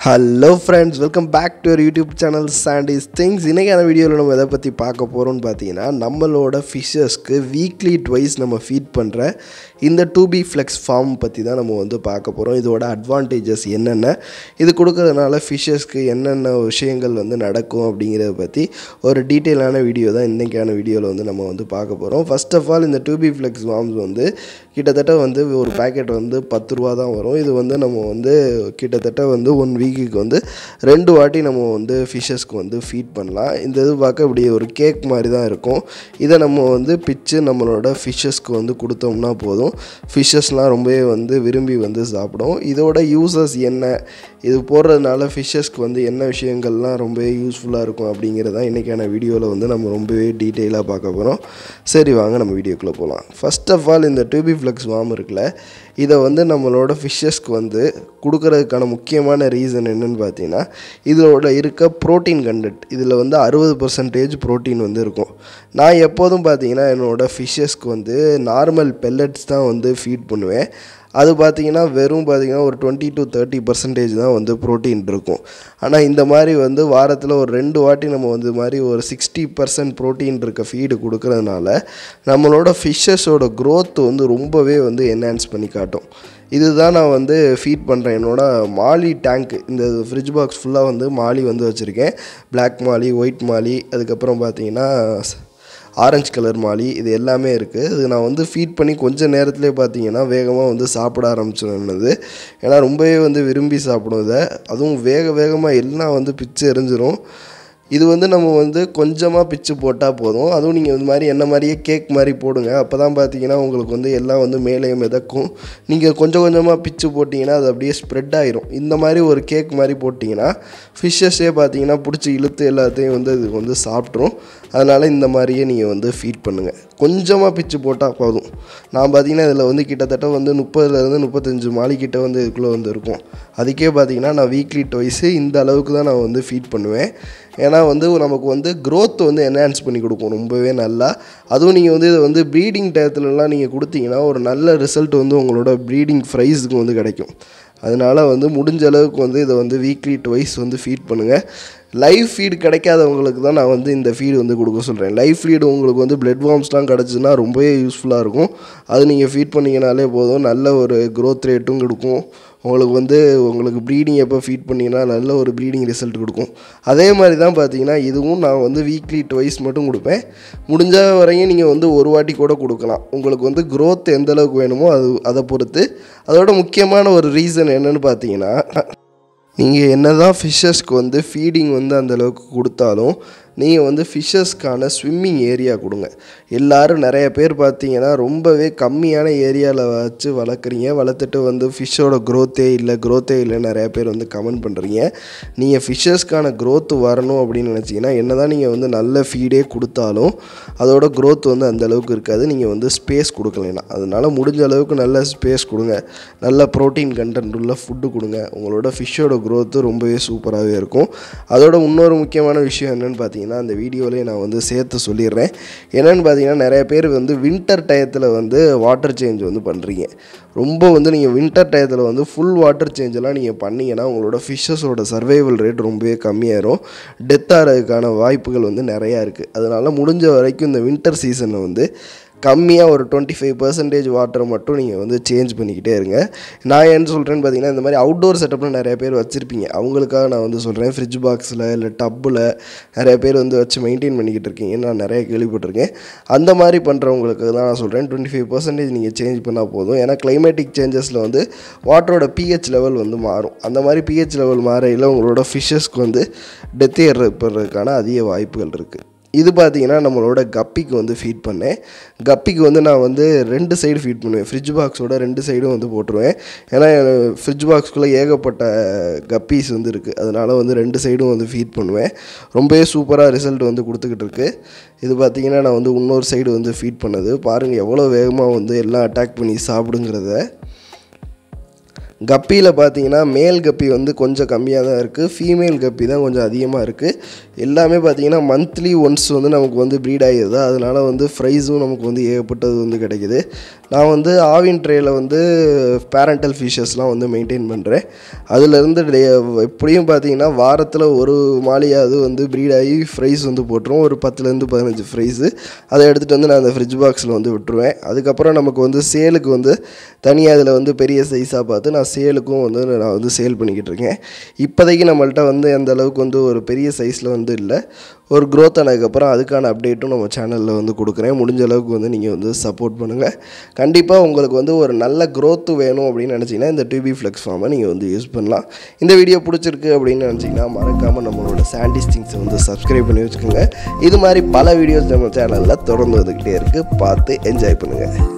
hello friends welcome back to your YouTube channel Sandy's things இன்றைக்கான வீடியோவில் நம்ம எதை பற்றி பார்க்க போகிறோம்னு பார்த்தீங்கன்னா நம்மளோட ஃபிஷ்ஷஸ்க்கு வீக்லி ட்வைஸ் நம்ம ஃபீட் பண்ணுற இந்த டூ பி ஃப்ளெக்ஸ் ஃபார்ம் பற்றி தான் நம்ம வந்து பார்க்க போகிறோம் இதோட அட்வான்டேஜஸ் என்னென்ன இது கொடுக்கறதுனால ஃபிஷ்ஷஸ்க்கு என்னென்ன விஷயங்கள் வந்து நடக்கும் அப்படிங்கிறத பற்றி ஒரு டீட்டெயிலான வீடியோ தான் இன்றைக்கான வீடியோவில் வந்து நம்ம வந்து பார்க்க போகிறோம் ஃபர்ஸ்ட் ஆஃப் ஆல் இந்த டூ பி ஃப்ளெக்ஸ் ஃபார்ம்ஸ் வந்து கிட்டத்தட்ட வந்து ஒரு பேக்கெட் வந்து பத்து ரூபா தான் வரும் இது வந்து நம்ம வந்து கிட்டத்தட்ட வந்து ஒன் வீக்குக்கு வந்து ரெண்டு வாட்டி நம்ம வந்து ஃபிஷ்ஷஸ்க்கு வந்து ஃபீட் பண்ணலாம் இந்த இது பார்க்க இப்படி ஒரு கேக் மாதிரி தான் இருக்கும் இதை நம்ம வந்து பிச்சு நம்மளோட ஃபிஷ்ஷஸ்க்கு வந்து கொடுத்தோம்னா போதும் ஃபிஷ்ஷஸ்லாம் ரொம்பவே வந்து விரும்பி வந்து சாப்பிடும் இதோட யூசஸ் என்ன இது போடுறதுனால ஃபிஷ்ஷஸ்க்கு வந்து என்ன விஷயங்கள்லாம் ரொம்பவே யூஸ்ஃபுல்லாக இருக்கும் அப்படிங்கிறதான் இன்றைக்கான வீடியோவில் வந்து நம்ம ரொம்பவே டீட்டெயிலாக பார்க்க போகிறோம் சரி வாங்க நம்ம வீடியோக்குள்ளே போகலாம் ஃபர்ஸ்ட் ஆஃப் ஆல் இந்த டியூபி ஃப்ளெக்ஸ் வார்ம் இருக்குல்ல இதை வந்து நம்மளோட ஃபிஷ்ஷஸ்க்கு வந்து கொடுக்கறதுக்கான முக்கியமான ரீசன் என்னன்னு பார்த்தீங்கன்னா இதோட இருக்க ப்ரோட்டீன் கண்டென்ட் இதில் வந்து அறுபது பர்சன்டேஜ் ப்ரோட்டீன் வந்து இருக்கும் நான் எப்போதும் பார்த்தீங்கன்னா என்னோடய ஃபிஷ்ஷஸ்க்கு வந்து நார்மல் பெல்லட்ஸ் தான் வந்து ஃபீட் பண்ணுவேன் அது பார்த்தீங்கன்னா வெறும் பார்த்தீங்கன்னா ஒரு டுவெண்ட்டி டு தேர்ட்டி பர்சன்டேஜ் தான் வந்து ப்ரோட்டீன் இருக்கும் ஆனால் இந்த மாதிரி வந்து வாரத்தில் ஒரு ரெண்டு வாட்டி நம்ம வந்து மாதிரி ஒரு சிக்ஸ்டி பர்சன்ட் ப்ரோட்டீன் இருக்க ஃபீடு கொடுக்கறதுனால நம்மளோட ஃபிஷ்ஷஸோட க்ரோத் வந்து ரொம்பவே வந்து என்ஹான்ஸ் பண்ணி காட்டும் இதுதான் நான் வந்து ஃபீட் பண்ணுறேன் என்னோட மாலி டேங்க் இந்த ஃப்ரிட்ஜ் பாக்ஸ் ஃபுல்லாக வந்து மாலி வந்து வச்சுருக்கேன் பிளாக் மாலி ஒயிட் மாலி அதுக்கப்புறம் பார்த்தீங்கன்னா ஆரஞ்சு கலர் மாலி இது எல்லாமே இருக்குது இது நான் வந்து ஃபீட் பண்ணி கொஞ்சம் நேரத்துலேயே பார்த்தீங்கன்னா வேகமாக வந்து சாப்பிட ஆரம்பிச்சிருந்தது ஏன்னா ரொம்பவே வந்து விரும்பி சாப்பிடும் இதை அதுவும் வேக வேகமாக எல்லாம் வந்து பிச்சு எரிஞ்சிரும் இது வந்து நம்ம வந்து கொஞ்சமாக பிச்சு போட்டால் போதும் அதுவும் நீங்கள் இந்த மாதிரி என்ன மாதிரியே கேக் மாதிரி போடுங்க அப்போ தான் பார்த்தீங்கன்னா உங்களுக்கு வந்து எல்லாம் வந்து மேலே மிதக்கும் நீங்கள் கொஞ்சம் கொஞ்சமாக பிச்சு போட்டிங்கன்னா அது அப்படியே ஸ்ப்ரெட் ஆயிரும் இந்த மாதிரி ஒரு கேக் மாதிரி போட்டிங்கன்னா ஃபிஷ்ஷஸே பார்த்தீங்கன்னா பிடிச்சி இழுத்து எல்லாத்தையும் வந்து இது வந்து சாப்பிட்ரும் அதனால் இந்த மாதிரியே நீங்கள் வந்து ஃபீட் பண்ணுங்கள் கொஞ்சமாக பிச்சு போட்டால் போதும் நான் பார்த்தீங்கன்னா இதில் வந்து கிட்டத்தட்ட வந்து முப்பதுலேருந்து முப்பத்தஞ்சு மாலிக்கிட்ட வந்து இதுக்குள்ளே வந்து இருக்கும் அதுக்கே பார்த்தீங்கன்னா நான் வீக்லி ட்வைஸு இந்த அளவுக்கு தான் நான் வந்து ஃபீட் பண்ணுவேன் ஏன்னா வந்து நமக்கு வந்து க்ரோத் வந்து என்ஹான்ஸ் பண்ணி கொடுக்கும் ரொம்பவே நல்லா அதுவும் நீங்கள் வந்து இதை வந்து ப்ரீடிங் டயத்துலலாம் நீங்கள் கொடுத்தீங்கன்னா ஒரு நல்ல ரிசல்ட் வந்து உங்களோட ப்ரீடிங் ப்ரைஸுக்கு வந்து கிடைக்கும் அதனால் வந்து முடிஞ்ச அளவுக்கு வந்து இதை வந்து வீக்லி ட்வைஸ் வந்து ஃபீட் பண்ணுங்கள் லைவ் ஃபீடு கிடைக்காதவங்களுக்கு தான் நான் வந்து இந்த ஃபீடு வந்து கொடுக்க சொல்கிறேன் லைவ் ஃபீடு உங்களுக்கு வந்து பிளட் வார்ம்ஸ்லாம் கிடச்சுன்னா ரொம்பவே யூஸ்ஃபுல்லாக இருக்கும் அது நீங்கள் ஃபீட் பண்ணிங்கனாலே போதும் நல்ல ஒரு க்ரோத் ரேட்டும் கொடுக்கும் உங்களுக்கு வந்து உங்களுக்கு ப்ரீடிங் எப்போ ஃபீட் பண்ணிங்கன்னா நல்ல ஒரு ப்ரீடிங் ரிசல்ட் கொடுக்கும் அதே மாதிரி தான் பார்த்தீங்கன்னா இதுவும் நான் வந்து வீக்லி ட்வைஸ் மட்டும் கொடுப்பேன் முடிஞ்ச வரையும் நீங்கள் வந்து ஒரு வாட்டி கூட கொடுக்கலாம் உங்களுக்கு வந்து க்ரோத் எந்த அளவுக்கு வேணுமோ அது அதை பொறுத்து அதோட முக்கியமான ஒரு ரீசன் என்னென்னு பார்த்தீங்கன்னா நீங்கள் என்ன தான் ஃபிஷ்ஷஸ்க்கு வந்து ஃபீடிங் வந்து அந்தளவுக்கு கொடுத்தாலும் நீங்கள் வந்து ஃபிஷ்ஷஸ்க்கான ஸ்விம்மிங் ஏரியா கொடுங்க எல்லோரும் நிறைய பேர் பார்த்தீங்கன்னா ரொம்பவே கம்மியான ஏரியாவில் வச்சு வளர்க்குறீங்க வளர்த்துட்டு வந்து ஃபிஷ்ஷோட க்ரோத்தே இல்லை க்ரோத்தே இல்லை நிறைய பேர் வந்து கமெண்ட் பண்ணுறீங்க நீங்கள் ஃபிஷ்ஷஸ்க்கான க்ரோத் வரணும் அப்படின்னு நினச்சிங்கன்னா என்ன தான் நீங்கள் வந்து நல்ல ஃபீடே கொடுத்தாலும் அதோட க்ரோத் வந்து அந்த அளவுக்கு இருக்காது நீங்கள் வந்து ஸ்பேஸ் கொடுக்கலைன்னா அதனால் முடிஞ்ச அளவுக்கு நல்ல ஸ்பேஸ் கொடுங்க நல்ல ப்ரோட்டீன் கண்டென்ட் உள்ள ஃபுட்டு கொடுங்க உங்களோட ஃபிஷ்ஷோட க்ரோத்து ரொம்பவே சூப்பராகவே இருக்கும் அதோட இன்னொரு முக்கியமான விஷயம் என்னென்னு பார்த்தீங்கன்னா பார்த்தீங்கன்னா அந்த வீடியோலேயே நான் வந்து சேர்த்து சொல்லிடுறேன் என்னென்னு பார்த்தீங்கன்னா நிறைய பேர் வந்து வின்டர் டயத்தில் வந்து வாட்டர் சேஞ்ச் வந்து பண்ணுறீங்க ரொம்ப வந்து நீங்கள் வின்டர் டயத்தில் வந்து ஃபுல் வாட்டர் சேஞ்செல்லாம் நீங்கள் பண்ணிங்கன்னா உங்களோட ஃபிஷ்ஷஸோட சர்வைவல் ரேட் ரொம்பவே கம்மியாயிரும் டெத் ஆகிறதுக்கான வாய்ப்புகள் வந்து நிறையா இருக்குது அதனால் முடிஞ்ச வரைக்கும் இந்த வின்டர் சீசனில் வந்து கம்மியாக ஒரு டுவெண்ட்டி ஃபைவ் பர்சன்டேஜ் வாட்டரை மட்டும் நீங்கள் வந்து சேஞ்ச் பண்ணிக்கிட்டே இருங்க நான் என்ன சொல்கிறேன்னு பார்த்தீங்கன்னா இந்த மாதிரி அவுட்டோர் செட்டப்பில் நிறைய பேர் வச்சுருப்பீங்க அவங்களுக்காக நான் வந்து சொல்கிறேன் ஃப்ரிட்ஜ் பாக்ஸில் இல்லை டப்பில் நிறைய பேர் வந்து வச்சு மெயின்டைன் பண்ணிக்கிட்டு இருக்கீங்க நான் நிறைய கேள்விப்பட்டிருக்கேன் அந்த மாதிரி பண்ணுறவங்களுக்கு தான் நான் சொல்கிறேன் டுவெண்ட்டி ஃபைவ் பர்சன்டேஜ் நீங்கள் சேஞ்ச் பண்ணால் போதும் ஏன்னா கிளைமேட்டிக் சேஞ்சஸில் வந்து வாட்டரோட பிஹெச் லெவல் வந்து மாறும் அந்த மாதிரி பிஹெச் லெவல் மாறையில் உங்களோட ஃபிஷ்ஷஸ்க்கு வந்து டெத் ஏற்படுறதுக்கான அதிக வாய்ப்புகள் இருக்குது இது பார்த்தீங்கன்னா நம்மளோட கப்பிக்கு வந்து ஃபீட் பண்ணேன் கப்பிக்கு வந்து நான் வந்து ரெண்டு சைடு ஃபீட் பண்ணுவேன் ஃப்ரிட்ஜ் பாக்ஸோட ரெண்டு சைடும் வந்து போட்டுருவேன் ஏன்னா ஃப்ரிட்ஜ் பாக்ஸ்குள்ளே ஏகப்பட்ட கப்பீஸ் வந்து இருக்குது அதனால் வந்து ரெண்டு சைடும் வந்து ஃபீட் பண்ணுவேன் ரொம்பவே சூப்பராக ரிசல்ட் வந்து கொடுத்துக்கிட்டு இருக்கு இது பார்த்தீங்கன்னா நான் வந்து இன்னொரு சைடு வந்து ஃபீட் பண்ணது பாருங்கள் எவ்வளோ வேகமாக வந்து எல்லாம் அட்டாக் பண்ணி சாப்பிடுங்கிறத கப்பியில் பார்த்தீங்கன்னா மேல் கப்பி வந்து கொஞ்சம் கம்மியாக தான் இருக்குது ஃபீமேல் கப்பி தான் கொஞ்சம் அதிகமாக இருக்குது எல்லாமே பார்த்தீங்கன்னா மந்த்லி ஒன்ஸ் வந்து நமக்கு வந்து ப்ரீட் ஆகிடுது அதனால் வந்து ப்ரைஸும் நமக்கு வந்து ஏகப்பட்டது வந்து கிடைக்குது நான் வந்து ஆவின் ட்ரேயில் வந்து பேரண்டல் ஃபிஷஸ்லாம் வந்து மெயின்டைன் பண்ணுறேன் அதுலேருந்து டே- எப்படியும் பார்த்தீங்கன்னா வாரத்தில் ஒரு மாலையாவது வந்து ப்ரீட் ஆகி ஃப்ரைஸ் வந்து போட்டுரும் ஒரு பத்துலேருந்து பதினஞ்சு ஃப்ரைஸு அதை எடுத்துகிட்டு வந்து நான் அந்த ஃப்ரிட்ஜ் பாக்ஸில் வந்து விட்டுருவேன் அதுக்கப்புறம் நமக்கு வந்து சேலுக்கு வந்து தனியாக அதில் வந்து பெரிய சைஸாக பார்த்து நான் சேலுக்கும் வந்து நான் வந்து சேல் பண்ணிக்கிட்டு இருக்கேன் இப்போதைக்கு நம்மள்ட்ட வந்து அந்த அளவுக்கு வந்து ஒரு பெரிய சைஸில் வந்து இல்லை ஒரு க்ரோத் ஆனதுக்கப்புறம் அதுக்கான அப்டேட்டும் நம்ம சேனலில் வந்து கொடுக்குறேன் முடிஞ்ச அளவுக்கு வந்து நீங்கள் வந்து சப்போர்ட் பண்ணுங்கள் கண்டிப்பாக உங்களுக்கு வந்து ஒரு நல்ல growth வேணும் அப்படின்னு நினச்சிங்கன்னா இந்த டிபி ஃப்ளெக்ஸ் ஃபார்மை நீங்கள் வந்து யூஸ் பண்ணலாம் இந்த வீடியோ பிடிச்சிருக்கு அப்படின்னு நினச்சிங்கன்னா மறக்காமல் நம்மளோட சாண்டிஸ் திங்ஸை வந்து சப்ஸ்கிரைப் பண்ணி வச்சுக்கோங்க இது மாதிரி பல வீடியோஸ் நம்ம சேனலில் தொடர்ந்து வந்துக்கிட்டே இருக்குது பார்த்து என்ஜாய் பண்ணுங்கள்